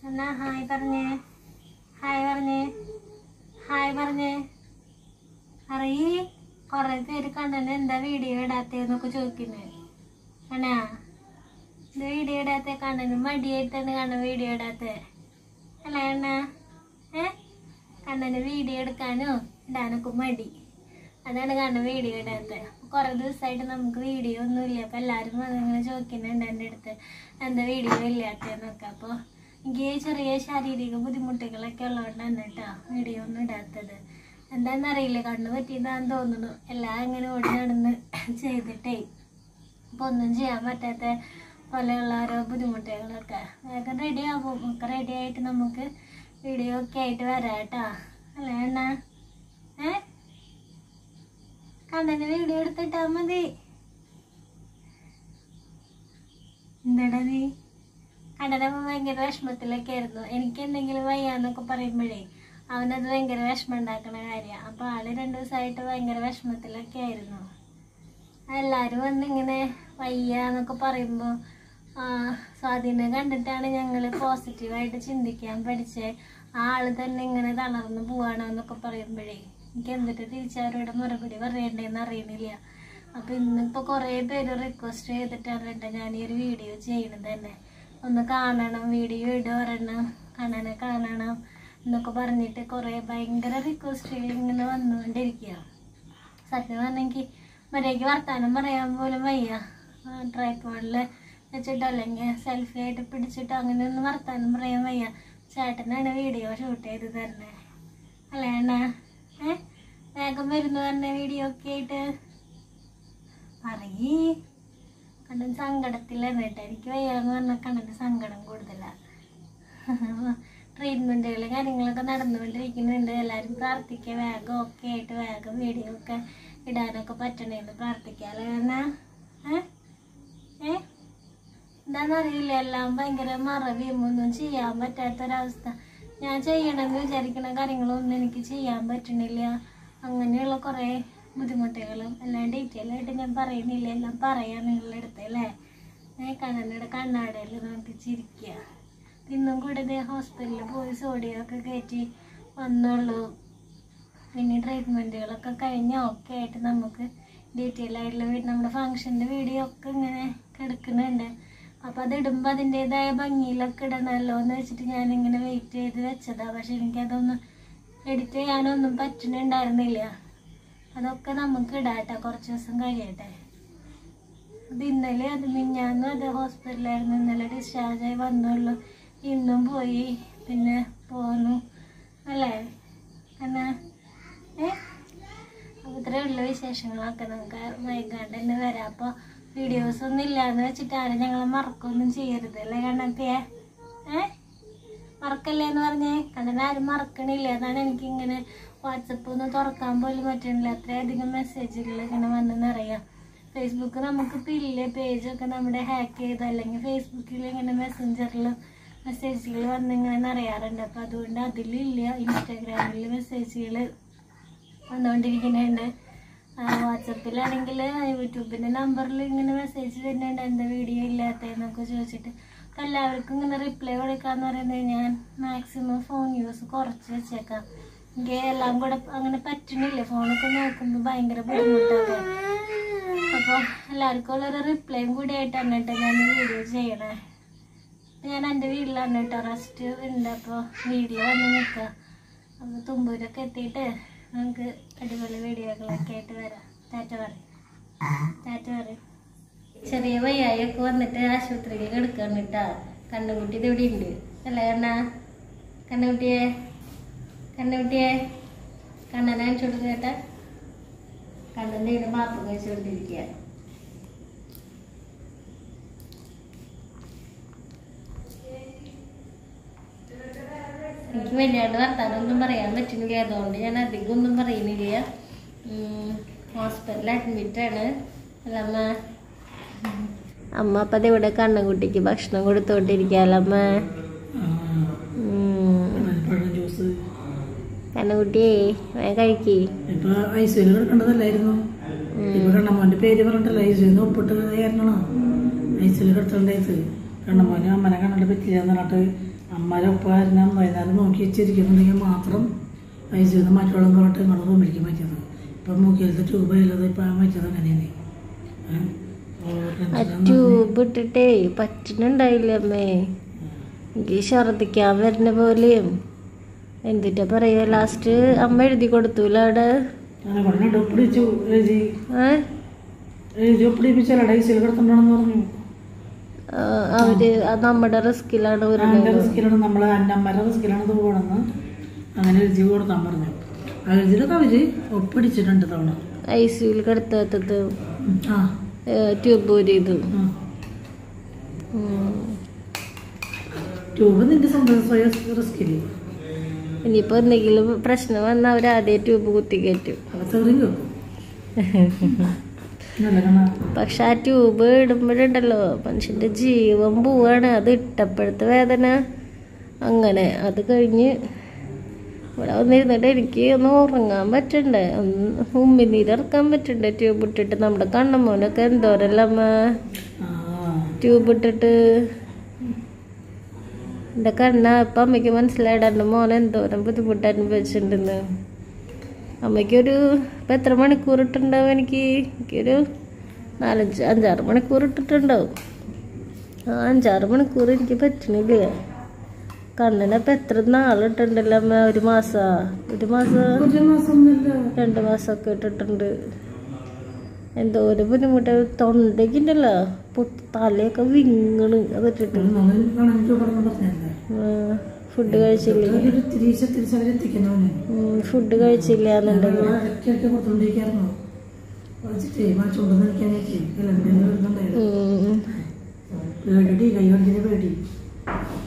എന്നാ ഹായ് പറഞ്ഞേ ഹായ് പറഞ്ഞേ ഹായ് പറഞ്ഞേ അറിയ കൊറേ പേര് കണ്ടന്നെ എന്താ വീഡിയോ ഇടാത്തേന്നൊക്കെ ചോദിക്കുന്നേ അണ്ണാ ഇത് വീഡിയോ ഇടാത്ത കണ്ണന് മടിയായിട്ടാണ് കണ്ണൻ വീഡിയോ ഇടാത്തത് അല്ലേ അണ്ണ ഏ കണ്ണന് വീഡിയോ എടുക്കാനോ ഇടാനൊക്കെ മടി അതാണ് കണ്ണൻ വീഡിയോ ഇടാത്തത് കുറേ ദിവസമായിട്ട് നമുക്ക് വീഡിയോ ഒന്നും ഇല്ല അപ്പം എല്ലാവരും അതിങ്ങനെ ചോദിക്കുന്നുണ്ട് എൻ്റെ അടുത്ത് എന്താ വീഡിയോ ഇല്ലാത്തതെന്നൊക്കെ അപ്പോൾ എനിക്ക് ചെറിയ ശാരീരിക ബുദ്ധിമുട്ടുകളൊക്കെ ഉള്ളതുകൊണ്ടാണ് കേട്ടോ വീഡിയോ ഒന്നും ഇടാത്തത് എന്താണെന്നറിയില്ല കണ്ണു പറ്റിയതാന്ന് തോന്നുന്നു എല്ലാം ഇങ്ങനെ ഓടി നടന്ന് ചെയ്തിട്ടേ അപ്പോൾ ഒന്നും ചെയ്യാൻ പറ്റാത്ത പോലെയുള്ള ഓരോ ബുദ്ധിമുട്ടുകളൊക്കെ വേഗം റെഡി ആകും ഒക്കെ റെഡി ആയിട്ട് നമുക്ക് വീഡിയോ ഒക്കെ ആയിട്ട് വരാം കേട്ടോ അല്ലേ അണ്ണ ഏ കണ്ണന് വീഡിയോ എടുത്തിട്ടാ മതി എന്താടാ നീ കണ്ണനമ്മ ഭയങ്കര വിഷമത്തിലൊക്കെ ആയിരുന്നു എനിക്ക് എന്തെങ്കിലും വയ്യാന്നൊക്കെ പറയുമ്പോഴേ അവനത് ഭയങ്കര വിഷമം ഉണ്ടാക്കണ കാര്യമാണ് അപ്പോൾ ആള് രണ്ടു ദിവസമായിട്ട് ഭയങ്കര വിഷമത്തിലൊക്കെ ആയിരുന്നു എല്ലാവരും വന്നിങ്ങനെ വയ്യ എന്നൊക്കെ പറയുമ്പോൾ സ്വാധീനം കണ്ടിട്ടാണ് ഞങ്ങൾ പോസിറ്റീവായിട്ട് ചിന്തിക്കാൻ പഠിച്ചത് ആ ആള് തന്നെ ഇങ്ങനെ തളർന്നു പോവാണോ എന്നൊക്കെ പറയുമ്പോഴേ എനിക്ക് എന്നിട്ട് തിരിച്ചവരോട് മറുപടി പറയണ്ടേന്ന് അറിയണില്ല അപ്പം ഇന്നിപ്പോൾ കുറേ പേര് റിക്വസ്റ്റ് ചെയ്തിട്ടാണ് കേട്ടോ ഞാൻ ഈ ഒരു വീഡിയോ ചെയ്യണത് തന്നെ ഒന്ന് കാണണം വീഡിയോ ഇടുക ഒരെണ്ണം കണ്ണനെ കാണണം എന്നൊക്കെ പറഞ്ഞിട്ട് കുറേ ഭയങ്കര റിക്വസ്റ്റുകൾ ഇങ്ങനെ വന്നുകൊണ്ടിരിക്കുക സത്യം പറഞ്ഞെങ്കിൽ മര്യാദയ്ക്ക് വർത്താനം പറയാൻ പോലും വയ്യ ട്രൈപ്പോഡിൽ വെച്ചിട്ടോ അല്ലെങ്കിൽ സെൽഫി ആയിട്ട് പിടിച്ചിട്ടോ അങ്ങനെ ഒന്നും വർത്താനം പറയാൻ വയ്യ ചേട്ടനാണ് വീഡിയോ ഷൂട്ട് ചെയ്ത് തരുന്നത് അല്ലേ അണ്ണാ ഏ വേഗം വരുന്നു പറഞ്ഞ വീഡിയോ ഒക്കെ ആയിട്ട് പറയേ കണ്ണൻ സങ്കടത്തിലാണ് കേട്ടോ എനിക്ക് വയ്യാന്ന് പറഞ്ഞാൽ കണ്ണൻ്റെ സങ്കടം കൂടുതലാണ് ട്രീറ്റ്മെൻറ്റുകൾ കാര്യങ്ങളൊക്കെ നടന്നുകൊണ്ടിരിക്കുന്നുണ്ട് എല്ലാവരും പ്രാർത്ഥിക്കുക വേഗം ഒക്കെ ആയിട്ട് വേഗം വീഡിയോ ഒക്കെ ഇടാനൊക്കെ പറ്റണേന്ന് പ്രാർത്ഥിക്കാമല്ലോ കാരണം ഏ ഏ എന്താണെന്നറിയില്ല എല്ലാം ഭയങ്കര മറവിയും ഒന്നും ചെയ്യാൻ പറ്റാത്തൊരവസ്ഥ ഞാൻ ചെയ്യണമെന്ന് വിചാരിക്കുന്ന കാര്യങ്ങളൊന്നും എനിക്ക് ചെയ്യാൻ പറ്റണില്ല അങ്ങനെയുള്ള കുറേ ബുദ്ധിമുട്ടുകളും എല്ലാം ഡീറ്റെയിൽ ആയിട്ട് ഞാൻ പറയുന്നില്ല എല്ലാം പറയാം നിങ്ങളുടെ അടുത്ത് അല്ലേ ഏ കണ്ണനയുടെ കണ്ണാടയിൽ നോക്കി ചിരിക്കുക ഇന്നും കൂടെ ഇതേ ഹോസ്പിറ്റലിൽ പോയി സോഡിയം ഒക്കെ കയറ്റി വന്നുള്ളൂ പിന്നെ ട്രീറ്റ്മെൻറ്റുകളൊക്കെ കഴിഞ്ഞ് ഓക്കെ ആയിട്ട് നമുക്ക് ഡീറ്റെയിൽ ആയിട്ടുള്ള വീട് നമ്മുടെ ഫംഗ്ഷൻ്റെ വീഡിയോ ഒക്കെ ഇങ്ങനെ കിടക്കുന്നുണ്ട് അപ്പോൾ അത് ഇടുമ്പോൾ അതിൻ്റെതായ ഭംഗിയിലൊക്കെ ഇടണമല്ലോ എന്ന് വെച്ചിട്ട് ഞാനിങ്ങനെ വെയിറ്റ് ചെയ്ത് വെച്ചതാണ് പക്ഷെ എനിക്കതൊന്നും എഡിറ്റ് ചെയ്യാനൊന്നും പറ്റുന്നുണ്ടായിരുന്നില്ല അതൊക്കെ നമുക്ക് ഇടാട്ടെ കുറച്ച് ദിവസം കഴിയട്ടെ അത് ഇന്നലെ അത് മിഞ്ഞാന്നും അത് ഹോസ്പിറ്റലായിരുന്നു ഇന്നലെ discharge ആയി വന്നുള്ളൂ ഇന്നും പോയി പിന്നെ പോന്നു അല്ലേ എന്നാ ഏ അപ്പോൾ ഇത്രയുള്ള വിശേഷങ്ങളൊക്കെ നമുക്ക് വൈകാണ്ട് തന്നെ വരാം അപ്പോൾ വീഡിയോസ് ഒന്നും ഇല്ലാന്ന് വെച്ചിട്ട് ആരും ഞങ്ങളെ മറക്കൊന്നും ചെയ്യരുത് അല്ലേ കണ്ണത്തിയെ ഏ മറക്കല്ലേ എന്ന് പറഞ്ഞേ കണ്ണൻ ആരും മറക്കണില്ല അതാണ് എനിക്കിങ്ങനെ വാട്സപ്പ് ഒന്ന് തുറക്കാൻ പോലും പറ്റണില്ല അത്രയധികം മെസ്സേജുകൾ ഇങ്ങനെ വന്നെന്നറിയാം ഫേസ്ബുക്ക് നമുക്കിപ്പോൾ ഇല്ലേ പേജൊക്കെ നമ്മുടെ ഹാക്ക് ചെയ്ത് അല്ലെങ്കിൽ ഫേസ്ബുക്കിൽ ഇങ്ങനെ മെസ്സഞ്ചറിൽ മെസ്സേജുകൾ വന്നിങ്ങനെ അറിയാറുണ്ട് അപ്പോൾ അതുകൊണ്ട് അതിലില്ല ഇൻസ്റ്റാഗ്രാമിൽ മെസ്സേജുകൾ വന്നുകൊണ്ടിരിക്കുന്നുണ്ട് വാട്സപ്പിലാണെങ്കിൽ യൂട്യൂബിൻ്റെ നമ്പറിൽ ഇങ്ങനെ മെസ്സേജ് വരുന്നുണ്ട് എന്താ വീഡിയോ ഇല്ലാത്തതെന്നൊക്കെ ചോദിച്ചിട്ട് അപ്പോൾ എല്ലാവർക്കും ഇങ്ങനെ റിപ്ലൈ കൊടുക്കാന്ന് പറയുന്നത് ഞാൻ മാക്സിമം ഫോൺ യൂസ് കുറച്ച് വെച്ചേക്കാം എനിക്ക് എല്ലാം കൂടെ അങ്ങനെ പറ്റണില്ല ഫോണൊക്കെ നോക്കുമ്പോൾ ഭയങ്കര ബുദ്ധിമുട്ടാണ് അപ്പോൾ എല്ലാവർക്കും ഉള്ളൊരു റിപ്ലൈയും കൂടി ആയിട്ടാണ് കേട്ടോ ഞാൻ വീഡിയോ ചെയ്യണേ ഞാൻ എൻ്റെ വീട്ടിലാണ് കേട്ടോ റെസ്റ്റ് ഉണ്ട് അപ്പോൾ വീട്ടിൽ വന്ന് നിൽക്കുക അപ്പോൾ തുമ്പൂരൊക്കെ എത്തിയിട്ട് നമുക്ക് അടിപൊളി വീഡിയോകളൊക്കെ ആയിട്ട് വരാം ടാറ്റ പറയും ടാറ്റ പറയും ചെറിയ വയ്യായൊക്കെ വന്നിട്ട് ആശുപത്രിയിൽ കിടക്കാണ് കേട്ടാ കണ്ണുകുട്ടി ഇത് ഇവിടെ ഉണ്ട് അല്ലേ കണ്ണ കണ്ണുകുട്ടിയെ കണ്ണുകുട്ടിയെ കണ്ണനെ അയച്ചു കൊടുക്കുക കേട്ടാ കണ്ണൻ്റെ ഇവിടെ മാപ്പ് കഴിച്ചുകൊണ്ടിരിക്കുക എനിക്ക് വല്ലാണ്ട് വർത്താനൊന്നും പറയാൻ പറ്റുന്നില്ല അതുകൊണ്ട് ഞാൻ അധികം ഒന്നും പറയുന്നില്ല ഹോസ്പിറ്റലിൽ അഡ്മിറ്റാണ് അല്ല അമ്മ അമ്മ അപ്പം അത് ഇവിടെ കണ്ണൻകുട്ടിക്ക് ഭക്ഷണം കൊടുത്തോണ്ടിരിക്കാലോ അമ്മ പഴം ജ്യൂസ് കണ്ണൻകുട്ടിയേ വേഗം കഴിക്കേ ഇപ്പൊ ഐസുവിന് കിടക്കേണ്ടതല്ലായിരുന്നു ഇപ്പൊ കണ്ണമ്മോന്റെ പേര് പറഞ്ഞിട്ടല്ല ഐസുവിന് ഒപ്പിട്ട് കയറണോ ഐസുവിൽ കിടത്തേണ്ടത് കണ്ണമ്മോന് അമ്മനെ കണ്ടിട്ട് പറ്റില്ല എന്ന് പറഞ്ഞിട്ട് അമ്മയുടെ ഉപ്പ കാരണം വൈകുന്നേരം നോക്കി വെച്ചിരിക്കുന്നുണ്ടെങ്കിൽ മാത്രം ഐ സിന്ന് മറ്റുള്ള പറഞ്ഞിട്ട് ഇങ്ങോട്ട് റൂമിലേക്ക് മാറ്റിയത് ഇപ്പം മൂക്കിലത്തെ ട്യൂബ് ഇല്ലാതെ ഇപ്പം മാറ്റിയത് അങ്ങനെയാണ് ഏ? ഓ, ആ ടെൻഷൻ ട്യൂബ് ഇട്ടിട്ടേ പറ്റുന്നുണ്ടായില്ല അമ്മേ എനിക്ക് ഛർദിക്കാൻ വരുന്ന പോലെയും എന്തിട്ടാ പറയാ ലാസ്റ്റ് അമ്മ എഴുതി കൊടുത്തൂല അവിടെ അങ്ങനെ പറഞ്ഞു ഒപ്പിടിച്ചു എഴുതി ഏ എഴുതി ഒപ്പിടിപ്പിച്ചാലോ ഐ സിയിൽ കിടത്തുണ്ടോന്ന് പറഞ്ഞു ആ, അവര് അത് നമ്മുടെ റിസ്കിലാണ് എൻ്റെ വരുന്നത് റിസ്കിലാണ് നമ്മൾ അന്നമ്മയുടെ റിസ്കിലാണ് ഇത് പോകണമെന്ന് അങ്ങനെ എഴുതി കൊടുക്കാൻ പറഞ്ഞു ആ എഴുതിയതൊക്കെ അവര് ഒപ്പിടിച്ചിട്ടുണ്ട് തവണ ഐ സിയുൽ കിടത്താത്തത് ഉം. ആ ട്യൂബ് ഊരിയത് ആ. ഉം. ട്യൂബ് നിന്റെ സ്വന്തം സ്വയം റിസ്കില് ഇനിയിപ്പോ എന്തെങ്കിലും പ്രശ്നം വന്നാൽ അവർ ആദ്യം ട്യൂബ് കുത്തി കയറ്റും അത് തെറിയും കേൾക്കും നല്ല കാണാ പക്ഷെ ആ ട്യൂബ് ഇടുമ്പോഴുണ്ടല്ലോ മനുഷ്യന്റെ ജീവൻ പോവാണ് അത് ഇട്ടപ്പോഴത്തെ വേദന അങ്ങനെ അത് കഴിഞ്ഞ് ഇവിടെ വന്നിരുന്നിട്ട് എനിക്ക് ഒന്ന് ഉറങ്ങാൻ പറ്റണ്ടേ ഒന്ന് ഉമ്മിനീരിറക്കാൻ പറ്റണ്ടേ ട്യൂബ് ഇട്ടിട്ട് നമ്മുടെ കണ്ണമ്മോനൊക്കെ എന്തോരല്ല അമ്മ ആ ട്യൂബ് ഇട്ടിട്ട് എൻ്റെ കണ്ണ ഇപ്പം അമ്മയ്ക്ക് മനസ്സിലായിട്ട് എൻ്റെ മോൻ എന്തോരം ബുദ്ധിമുട്ട് അനുഭവിച്ചിട്ടുണ്ടെന്ന് അമ്മയ്ക്കൊരു ഇപ്പം എത്ര മണിക്കൂർ ഇട്ടുണ്ടാവും എനിക്ക് എനിക്കൊരു നാലഞ്ച് അഞ്ചാറ് മണിക്കൂർ ഇട്ടിട്ടുണ്ടാവും ആ അഞ്ചാറ് മണിക്കൂർ എനിക്ക് പറ്റണില്ല കണ്ണിനപ്പം എത്ര നാളിട്ടുണ്ടല്ലോ അമ്മ ഒരു മാസാ ഒരു മാസം ഒരു മാസം ഒന്നുമില്ല രണ്ട് മാസമൊക്കെ ഇട്ടിട്ടുണ്ട് എന്തോ ഒരു ബുദ്ധിമുട്ട് തൊണ്ടയ്ക്കുണ്ടല്ലോ പൊട്ടി തലയൊക്കെ വിങ്ങണ് അതിട്ടിട്ട് കാണാൻ ട്യൂബറെന്ന് പറഞ്ഞല്ലേ ഫുഡ് കഴിച്ചില്ല ഒരു തിരിച്ച് തിരിച്ചവരെത്തിക്കുന്നവന് ഫുഡ് കഴിച്ചില്ല എന്നുണ്ടെങ്കിൽ ഇടയ്ക്കിടയ്ക്ക് കൊടുത്തോണ്ടിരിക്കായിരുന്നു വിളിച്ചിട്ടേ മാച്ചുണ്ടെന്ന് എനിക്കാനേക്ക് എല്ലാം വരുന്നുണ്ടായിരുന്നു ഉം. പേടി കൈ കണ്ടിന് പേടി